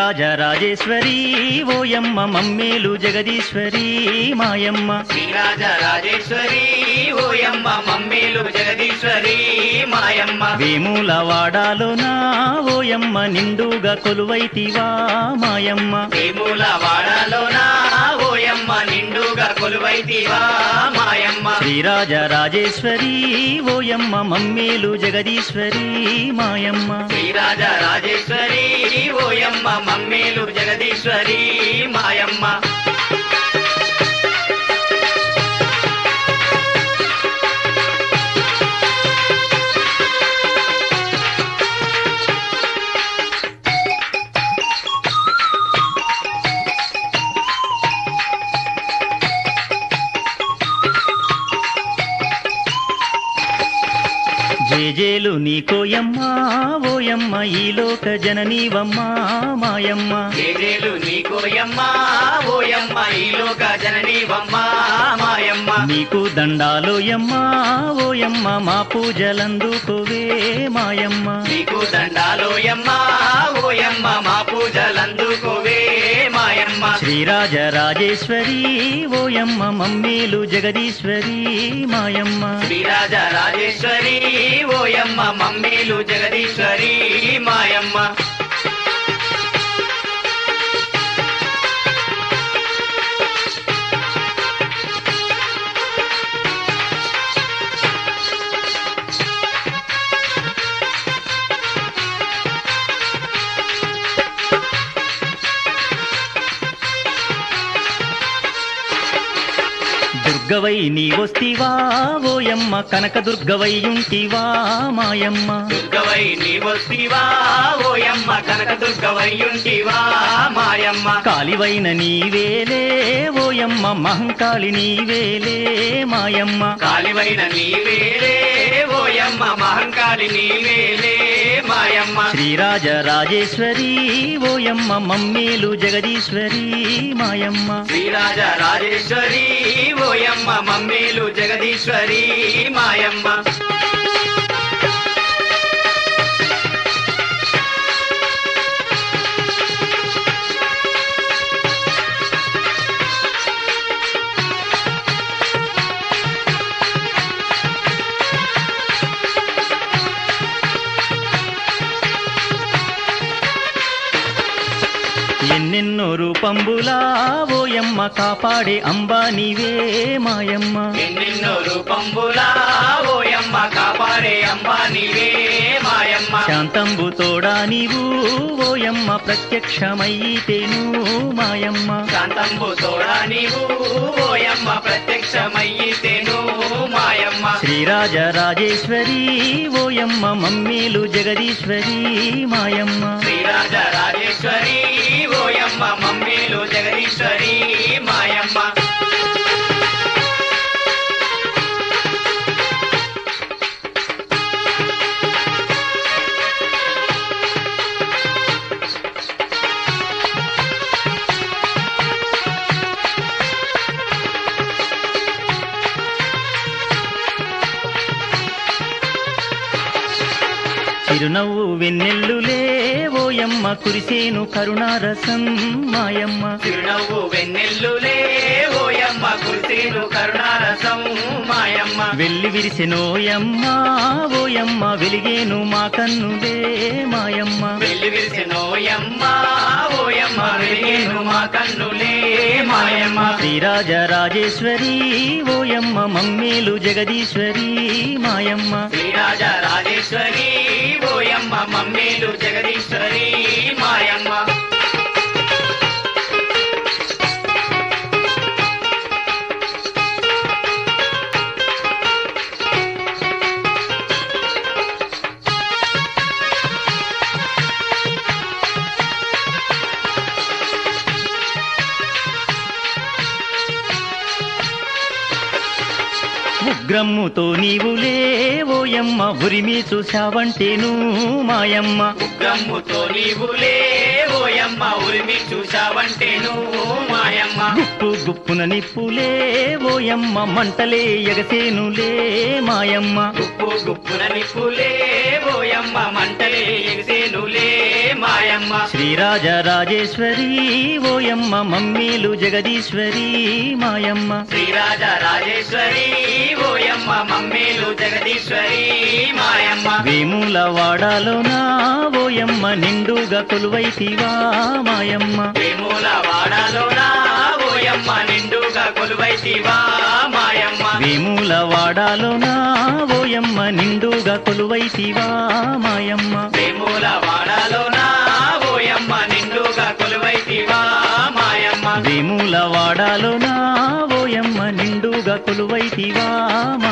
శ్రీరాజరాజేశ్వరి ఓయమ్మ మమ్మేలు జగదీశ్వరి మాయమ్మ శ్రీరాజ రాజేశ్వరి ఓయమ్మ మమ్మేలు జగదీశ్వరి మాయమ్మ వేముల వాడాలోనా ఓయమ్మ నిండుగా కొలువైతివా మాయమ్మ వేముల వాడలోనా ఓయమ్మ నిండుగా కొలువైతివా మాయమ్మ శ్రీరాజరాజేశ్వరి ఓయమ్మ మమ్మేలు జగదీశ్వరి మాయమ్మ శ్రీరాజ రాజేశ్వరి ఓయమ్మ మమ్మేలు జగదీశ్వరి మాయమ్మ జేజేలు నీకోయమ్మ ఓయమ్మ ఈ లోక జననీవమ్మ మాయమ్మ ఏజేలు నీకోయమ్మ ఓయమ్మ ఈ లోక జననీవమ్మ మాయమ్మ నీకు దండాలోయమ్మ ఓయమ్మ మా పూజలందుకోవే మాయమ్మ నీకు దండాలోయమ్మ ఓయమ్మ మా పూజలందుకోవే మాయమ్మ శ్రీరాజరాజేశ్వరి ఓయమ్మ మమ్మేలు జగదీశ్వరి మాయమ్మ శ్రీరాజ రాజేశ్వరి ఓయమ్మ మమ్మేలు జగదీశ్వరి మాయమ్మ దుర్గవై నీ వస్తివా ఓయమ్మ కనక దుర్గవై ఉంటివా మాయమ్మ దుర్గవై నీవొస్తివా ఓయమ్మ కనక దుర్గవయ్యుంటివా మాయమ్మ కాలివైన నీవేలే ఓయమ్మ మహంకాళి నీవేలే మాయమ్మ కాలివైన నీవేలే ఓయమ్మ మహంకాళి నీవేలే మాయమ్మ శ్రీరాజరాజేశ్వరి ఓయమ్మ మమ్మేలు జగదీశ్వరి మాయమ్మ శ్రీరాజ రాజేశ్వరి ఓయమ్మ మమ్మేలు జగదీశ్వరి మాయమ్మ ఎన్నెన్నో రూపంబులా ఓయమ్మ కాపాడే అంబా నీవే మాయమ్మ ఎన్నెన్నో రూపంబులా ఓయమ్మ కాపాడే అమ్మ నీవే మాయమ్మ శాంతంబు తోడా నీవు ఓయమ్మ ప్రత్యక్షమయ్యితేను మాయమ్మ శాంతంబు తోడా నీవు ఓయమ్మ ప్రత్యక్షమయ్యితేను మాయమ్మ శ్రీరాజరాజేశ్వరి ఓయమ్మ మమ్మేలు జగదీశ్వరి మాయమ్మ శ్రీరాజ రాజేశ్వరి ఓయమ్మ మమ్మేలు జగదీశ్వరి మాయమ్మ చిరునవ్వు వెన్నెల్లులే ఓయమ్మ కురిసేను కరుణారసం మాయమ్మ చిరునవ్వు వెన్నెల్లులే ఓయమ్మ కుర్తీను కరుణారసం మాయమ్మ వెళ్ళి విరిసెనోయమ్మ ఓయమ్మ వెలిగేను మా కన్నులే మాయమ్మ వెళ్ళి విరిసినోయమ్మ ఓయమ్మ వెలిగేను మా కన్నులే మాయమ్మ శ్రీరాజరాజేశ్వరి ఓయమ్మ మమ్మేలు జగదీశ్వరి మాయమ్మ శ్రీరాజ రాజేశ్వరి ఓయమ్మ మమ్మేలు జగదీశ్వరి మాయమ్మ ఉగ్రమ్ముతో నీవులే ఓయమ్మ ఉరిమి చూశావంటేను మాయమ్మ ఉగ్రమ్ముతో నీవులే ఓయమ్మ ఉరిమి చూశావంటేను మాయమ్మ గుప్పు గుప్పున నిప్పులే ఓయమ్మ మంటలే ఎగసేనులే మాయమ్మ గుప్పు గుప్పున నిప్పులే ఓయమ్మ మంటలే ఎగిసేనులే మాయమ్మ మాయమ్మ శ్రీరాజరాజేశ్వరి ఓయమ్మ మమ్మీలు జగదీశ్వరి మాయమ్మ శ్రీరాజ రాజేశ్వరి ఓయమ్మ మమ్మేలు జగదీశ్వరి మాయమ్మ వేముల వాడాలోన ఓయమ్మ నిండుగా కొలువైతివా మాయమ్మ వేముల వాడలోన ఓయమ్మ నిండుగా కొలువైతివా మాయమ్మ వేముల వాడాలోన ఓయమ్మ నిండుగా కొలువైతివా మాయమ్మ వేముల వాడలోన ఓయమ్మ నిండుగా కొలువైతివా మాయమ్మ వేముల వాడాలోన ఓయమ్మ నిండుగా కొలువైతివా